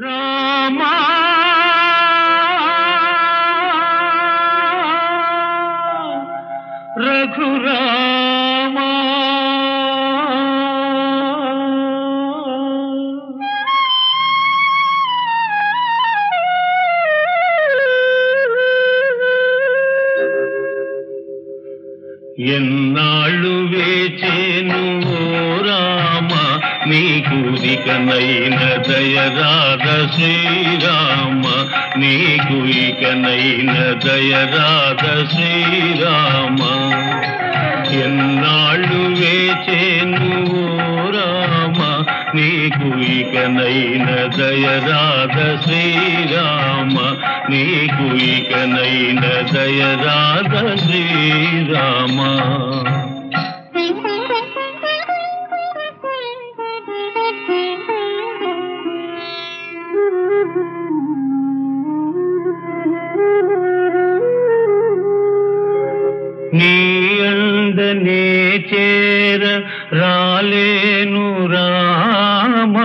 రామా రఘురామా ఎన్నాళ్ళు వేచేను ఓ రామ నీకు ఇకనైన దయరాధ శ్రీరామ నీకు ఇకనైన దయరాధ శ్రీరామ ఎన్నాళ్ళు వేచేను ఓ రామ నీకు ఇకనైన దయరాధ శ్రీరామ నీకు ఇకనైన దయరాధ శ్రీరామ నీ అందనే చేర రాలేను రామా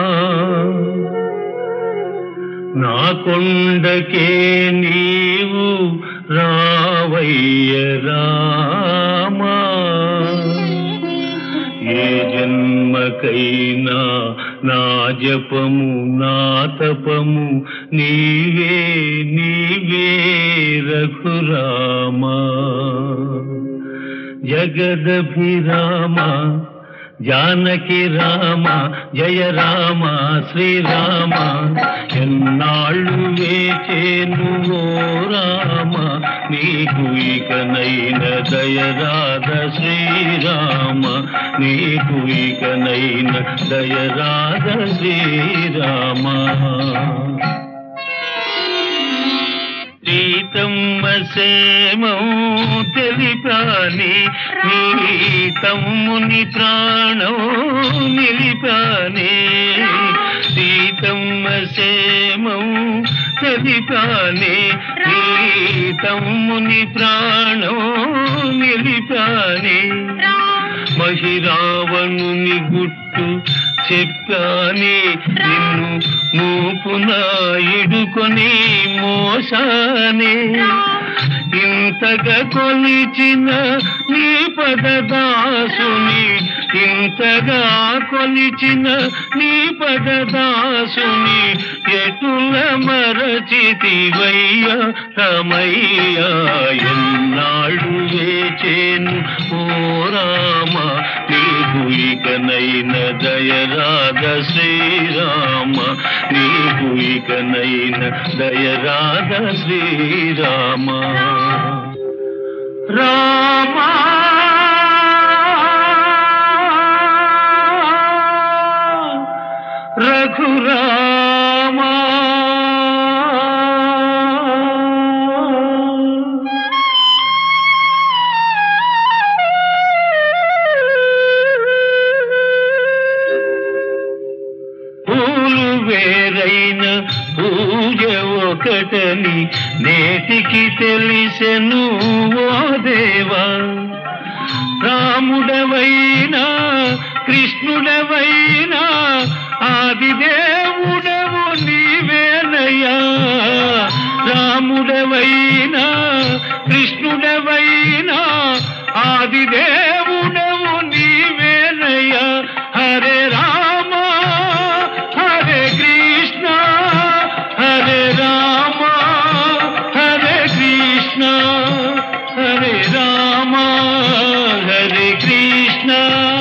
నా కొండకే నీవు రావయ్య రామా ఏ జన్మకైనా నా జపము నా తపము నీవే నీవే రఘురామా జగదభిరామ జానకి రామ జయ రామ శ్రీరామ ఎన్నాళ్ళు వేచేను ఓ రామ నీకు ఇకనైన దయరాధ శ్రీరామ నీకు ఇకనైన దయరాధ శ్రీరామ సీతమ్మ సేమం తెలిపాని నీ తమ్ముని ప్రాణం నిలిపాని సీతమ్మ సేమం తెలిపాని నీ తమ్ముని ప్రాణం నిలిపాని మహిరావణుని గుట్టు చెప్పాని నిన్ను మూపున ఇడుకొని మోసానే ఇంతగా కొలిచిన నీ పదదాసుని ఇంతగా కొలిచిన నీ పదదాసుని ఎటుల మరచితివయ్య రమయ్య ఎన్నాళ్ళు వేచేను ఓ రామ నీకు ఇకనైన దయరాధ శ్రీరామ నీకు ఇకనైన దయరాధ శ్రీరామ రామా రఘురామా పూలు వేరైన పూజ ఒకటని నేటికి తెలిసెను ఓ దేవా రాముడవైనా కృష్ణుడవైనా ఆదిదేవుడవు నీవేనయ్యా రాముడవైనా కృష్ణుడవైనా ఆదిదేవుడవు నీవేనయ్యా హరే రామ హరే కృష్ణ హరే రామ హరే కృష్ణ హరే రామ హరే కృష్ణ